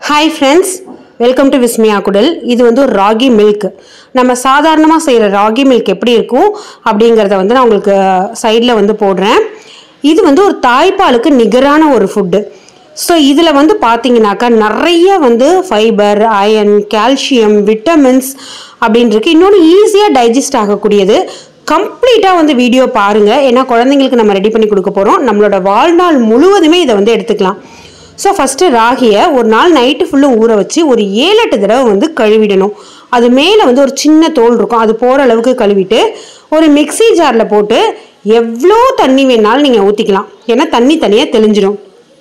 hi friends welcome to Vismaya குடல் இது வந்து ஒரு ராகி மில்க் நம்ம சாதாரணமாக செய்கிற ராகி மில்க் எப்படி இருக்கும் அப்படிங்கிறத வந்து நான் உங்களுக்கு சைடில் வந்து போடுறேன் இது வந்து ஒரு தாய்ப்பாலுக்கு நிகரான ஒரு ஃபுட்டு ஸோ இதில் வந்து பார்த்தீங்கன்னாக்கா நிறைய வந்து ஃபைபர் அயன் கால்சியம் விட்டமின்ஸ் அப்படின்னு இருக்கு இன்னொன்று ஈஸியாக டைஜஸ்ட் ஆகக்கூடியது கம்ப்ளீட்டாக வந்து வீடியோ பாருங்கள் ஏன்னா குழந்தைங்களுக்கு நம்ம ரெடி பண்ணி கொடுக்க போகிறோம் நம்மளோட வாழ்நாள் முழுவதுமே இதை வந்து எடுத்துக்கலாம் ஸோ ஃபஸ்ட்டு ராகியை ஒரு நாள் நைட்டு ஃபுல்லும் ஊற வச்சு ஒரு ஏழு எட்டு தடவை வந்து கழுவிடணும் அது மேலே வந்து ஒரு சின்ன தோல் இருக்கும் அது போகிற அளவுக்கு கழுவிட்டு ஒரு மிக்ஸி ஜாரில் போட்டு எவ்வளோ தண்ணி வேணாலும் நீங்கள் ஊற்றிக்கலாம் ஏன்னா தண்ணி தனியாக தெளிஞ்சிடும்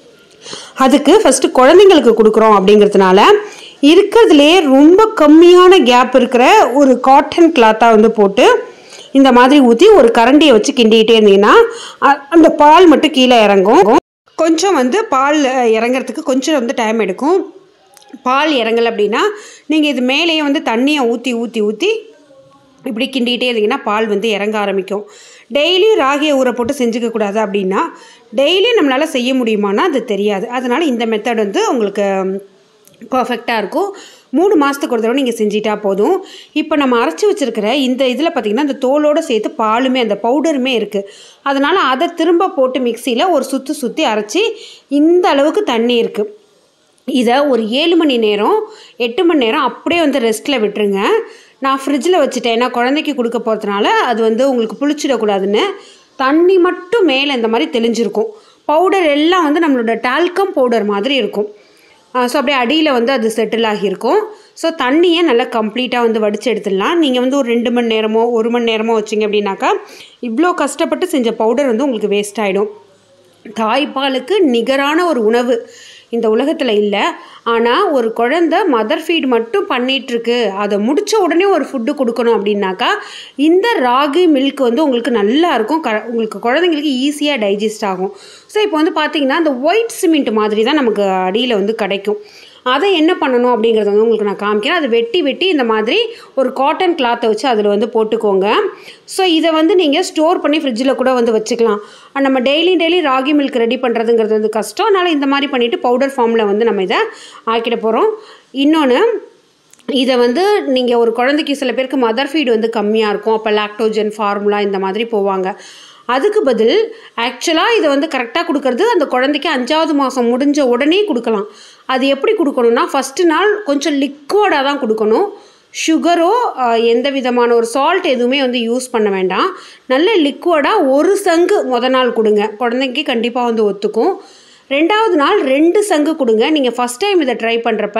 அதுக்கு ஃபஸ்ட்டு குழந்தைங்களுக்கு கொடுக்குறோம் அப்படிங்கிறதுனால இருக்கிறதுலே ரொம்ப கம்மியான கேப் இருக்கிற ஒரு காட்டன் கிளாத்தாக வந்து போட்டு இந்த மாதிரி ஊற்றி ஒரு கரண்டியை வச்சு கிண்டிகிட்டே இருந்தீங்கன்னா அ- அந்த பால் மட்டும் கீழே இறங்கும் கொஞ்சம் வந்து பால் அஹ், இறங்குறதுக்கு கொஞ்சம் வந்து டைம் எடுக்கும் பால் இறங்கலை அப்படின்னா நீங்கள் இது மேலேயே வந்து தண்ணியை ஊற்றி ஊற்றி ஊற்றி இப்படி கிண்டிகிட்டே இருந்தீங்கன்னா பால் வந்து இறங்க ஆரம்பிக்கும் டெய்லி ராகியை ஊற போட்டு செஞ்சுக்க கூடாது அப்படின்னா டெய்லி நம்மளால் செய்ய முடியுமானா அது தெரியாது அதனால் இந்த மெத்தட் வந்து உங்களுக்கு பர்ஃபெக்டாக இருக்கும் மூணு மாதத்துக்கு ஒரு தடவை நீங்கள் செஞ்சிட்டா போதும் இப்போ நம்ம அரைச்சி வச்சிருக்கிற இந்த இதில் பார்த்திங்கன்னா இந்த தோலோடு சேர்த்து பாலுமே அந்த பவுடருமே இருக்குது அதனால் அதை திரும்ப போட்டு மிக்சியில் ஒரு சுற்றி சுற்றி அரைச்சி இந்த அளவுக்கு தண்ணி இருக்குது இதை ஒரு ஏழு மணி நேரம் எட்டு மணி நேரம் அப்படியே வந்து ரெஸ்ட்டில் விட்டுருங்க நான் ஃப்ரிட்ஜில் வச்சுட்டேன் ஏன்னா குழந்தைக்கு கொடுக்க போகிறதுனால அது வந்து உங்களுக்கு புளிச்சிடக்கூடாதுன்னு தண்ணி மட்டும் மேலே இந்த மாதிரி தெளிஞ்சிருக்கும் பவுடர் எல்லாம் வந்து நம்மளோட டால்கம் பவுடர் மாதிரி இருக்கும் ஸோ அப்படியே அடியில் வந்து அது செட்டில் ஆகியிருக்கும் ஸோ தண்ணியை நல்லா கம்ப்ளீட்டாக வந்து வடித்து எடுத்துடலாம் நீங்கள் வந்து ஒரு ரெண்டு மணி நேரமோ ஒரு மணி நேரமோ வச்சிங்க அப்படின்னாக்கா இவ்வளோ கஷ்டப்பட்டு செஞ்ச பவுடர் வந்து உங்களுக்கு வேஸ்ட் ஆகிடும் தாய்ப்பாலுக்கு நிகரான ஒரு உணவு இந்த உலகத்தில் இல்லை ஆனால் ஒரு குழந்தை மதர் ஃபீட் மட்டும் பண்ணிகிட்ருக்கு அதை முடித்த உடனே ஒரு ஃபுட்டு கொடுக்கணும் அப்படின்னாக்கா இந்த ராகி மில்க் வந்து உங்களுக்கு நல்லா இருக்கும் க உங்களுக்கு குழந்தைங்களுக்கு ஈஸியாக டைஜஸ்ட் ஆகும் ஸோ இப்போ வந்து பார்த்தீங்கன்னா அந்த ஒயிட் சிமெண்ட் மாதிரி தான் நமக்கு அடியில் வந்து கிடைக்கும் அதை என்ன பண்ணணும் அப்படிங்கிறத வந்து உங்களுக்கு நான் காமிக்கிறேன் அதை வெட்டி வெட்டி இந்த மாதிரி ஒரு காட்டன் கிளாத்தை வச்சு அதில் வந்து போட்டுக்கோங்க ஸோ இதை வந்து நீங்கள் ஸ்டோர் பண்ணி ஃப்ரிட்ஜில் கூட வந்து வச்சுக்கலாம் அஹ் நம்ம daily daily ragi milk ready பண்ணுறதுங்கிறது வந்து கஷ்டம் அதனால் இந்த மாதிரி பண்ணிவிட்டு பவுடர் ஃபார்மில் வந்து நம்ம இதை ஆக்கிட போகிறோம் இன்னொன்று இதை வந்து நீங்கள் ஒரு குழந்தைக்கு சில பேருக்கு மதர் ஃபீட் வந்து கம்மியாக இருக்கும் அப்போ லாக்டோஜன் ஃபார்முலா இந்த மாதிரி போவாங்க அதுக்கு பதில் ஆக்சுவலாக இதை வந்து கரெக்டாக கொடுக்கறது அந்த குழந்தைக்கு அஞ்சாவது மாதம் முடிஞ்ச உடனே கொடுக்கலாம் அது எப்படி கொடுக்கணும்னா ஃபஸ்ட்டு நாள் கொஞ்சம் லிக்விடாக தான் கொடுக்கணும் சுகரோ எந்த விதமான ஒரு சால்ட் எதுவுமே வந்து யூஸ் பண்ண வேண்டாம் நல்ல லிக்விடாக ஒரு சங்கு முத நாள் கொடுங்க குழந்தைக்கு கண்டிப்பாக வந்து ஒத்துக்கும் ரெண்டாவது நாள் ரெண்டு சங்கு கொடுங்க நீங்கள் ஃபஸ்ட் டைம் இதை ட்ரை பண்ணுறப்ப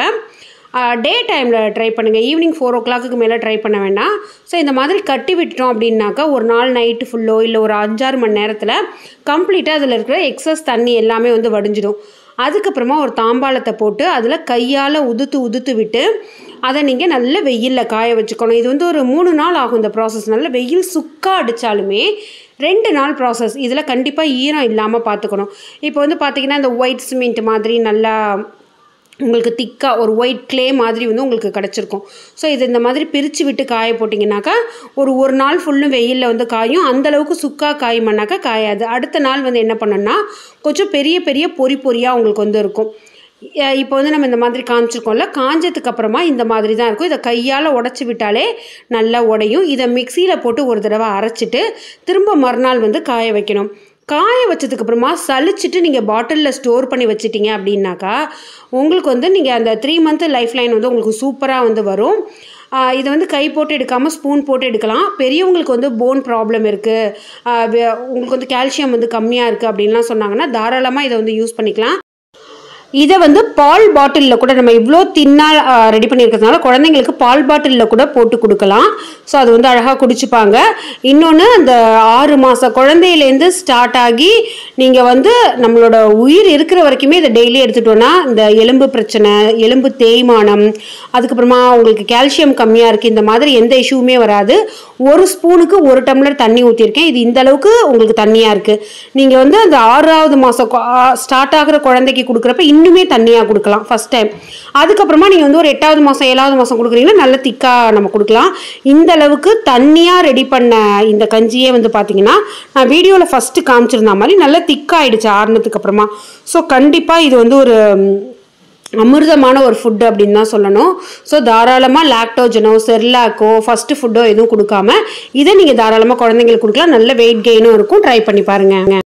டே டைமில் ட்ரை பண்ணுங்கள் ஈவினிங் ஃபோர் ஓ கிளாக்கு மேலே ட்ரை பண்ண வேண்டாம் ஸோ இந்த மாதிரி கட்டி விட்டுட்டோம் அப்படின்னாக்கா ஒரு நாள் நைட்டு ஃபுல்லோ இல்லை ஒரு அஞ்சாறு மணி நேரத்தில் கம்ப்ளீட்டாக அதில் இருக்கிற எக்ஸஸ் தண்ணி எல்லாமே வந்து வடிஞ்சிடும் அதுக்கப்புறமா ஒரு தாம்பாளத்தை போட்டு அதில் கையால் உதுத்து உதுத்து விட்டு அதை நீங்கள் நல்ல வெயிலில் காய வச்சுக்கணும் இது வந்து ஒரு மூணு நாள் ஆகும் இந்த ப்ராசஸ் நல்ல வெயில் சுக்காக அடித்தாலுமே ரெண்டு நாள் ப்ராசஸ் இதில் கண்டிப்பாக ஈரம் இல்லாமல் பார்த்துக்கணும் இப்போ வந்து பார்த்தீங்கன்னா இந்த ஒயிட் சிமெண்ட் மாதிரி நல்லா உங்களுக்கு திக்காக ஒரு ஒயிட் க்ளே மாதிரி வந்து உங்களுக்கு கிடச்சிருக்கும் ஸோ இது இந்த மாதிரி பிரித்து விட்டு காய போட்டிங்கனாக்கா ஒரு ஒரு நாள் ஃபுல்லும் வெயிலில் வந்து காயும் அந்த அளவுக்கு சுக்கா காயுமானாக்கா காயாது அடுத்த நாள் வந்து என்ன பண்ணணும்னா கொஞ்சம் பெரிய பெரிய பொறி பொரியாக உங்களுக்கு வந்து இருக்கும் அஹ் இப்போ வந்து நம்ம இந்த மாதிரி காமிச்சிருக்கோம்ல காஞ்சதுக்கு அப்புறமா இந்த மாதிரி தான் இருக்கும் இதை கையால் உடச்சி விட்டாலே நல்லா உடையும் இதை மிக்சியில் போட்டு ஒரு தடவை அரைச்சிட்டு திரும்ப மறுநாள் வந்து காய வைக்கணும் காய வச்சதுக்கு அப்புறமா சலிச்சிட்டு நீங்கள் பாட்டிலில் ஸ்டோர் பண்ணி வச்சிட்டீங்க அப்படின்னாக்கா உங்களுக்கு வந்து நீங்கள் அந்த த்ரீ மந்த் லைஃப் லைன் வந்து உங்களுக்கு சூப்பராக வந்து வரும் ஆஹ் இதை வந்து கை போட்டு எடுக்காமல் ஸ்பூன் போட்டு எடுக்கலாம் பெரியவங்களுக்கு வந்து போன் ப்ராப்ளம் இருக்குது உங்களுக்கு வந்து கால்சியம் வந்து கம்மியாக இருக்குது அப்படின்லாம் சொன்னாங்கன்னா தாராளமாக இதை வந்து யூஸ் பண்ணிக்கலாம் இதை வந்து பால் பாட்டிலில் கூட நம்ம இவ்வளோ தின்னாக ரெடி பண்ணியிருக்கிறதுனால குழந்தைங்களுக்கு பால் பாட்டிலில் கூட போட்டு கொடுக்கலாம் ஸோ அது வந்து அழகாக குடிச்சுப்பாங்க இன்னொன்று அந்த ஆறு மாத குழந்தையிலேருந்து ஸ்டார்ட் ஆகி நீங்கள் வந்து நம்மளோட உயிர் இருக்கிற வரைக்குமே இதை டெய்லி எடுத்துட்டோன்னா இந்த எலும்பு பிரச்சனை எலும்பு தேய்மானம் அதுக்கப்புறமா உங்களுக்கு கால்சியம் கம்மியாக இருக்குது இந்த மாதிரி எந்த இஷ்யூவுமே வராது ஒரு ஸ்பூனுக்கு ஒரு டம்ளர் தண்ணி ஊற்றிருக்கேன் இது இந்த அளவுக்கு உங்களுக்கு தண்ணியாக இருக்குது நீங்கள் வந்து அந்த ஆறாவது மாதம் ஸ்டார்ட் ஆகிற குழந்தைக்கு கொடுக்குறப்ப இன்னுமே தண்ணியாக கொடுக்கலாம் ஃபஸ்ட் டைம் அதுக்கப்புறமா நீங்கள் வந்து ஒரு எட்டாவது மாதம் ஏழாவது மாதம் கொடுக்குறீங்கன்னா நல்ல திக்காக நம்ம கொடுக்கலாம் இந்த அளவுக்கு தண்ணியாக ரெடி பண்ண இந்த கஞ்சியே வந்து பார்த்தீங்கன்னா நான் வீடியோவில் ஃபஸ்ட்டு காமிச்சிருந்த மாதிரி நல்லா திக்காயிடுச்சு ஆறுனதுக்கு அப்புறமா ஸோ கண்டிப்பாக இது வந்து ஒரு அமிர்தமான ஒரு ஃபுட்டு அப்படின்னு தான் சொல்லணும் ஸோ தாராளமாக லாக்டோஜனோ செர்லாக்கோ ஃபஸ்ட்டு ஃபுட்டோ எதுவும் கொடுக்காம இதை நீங்கள் தாராளமாக குழந்தைங்களுக்கு கொடுக்கலாம் நல்ல வெயிட் கெயினும் இருக்கும் ட்ரை பண்ணி பாருங்க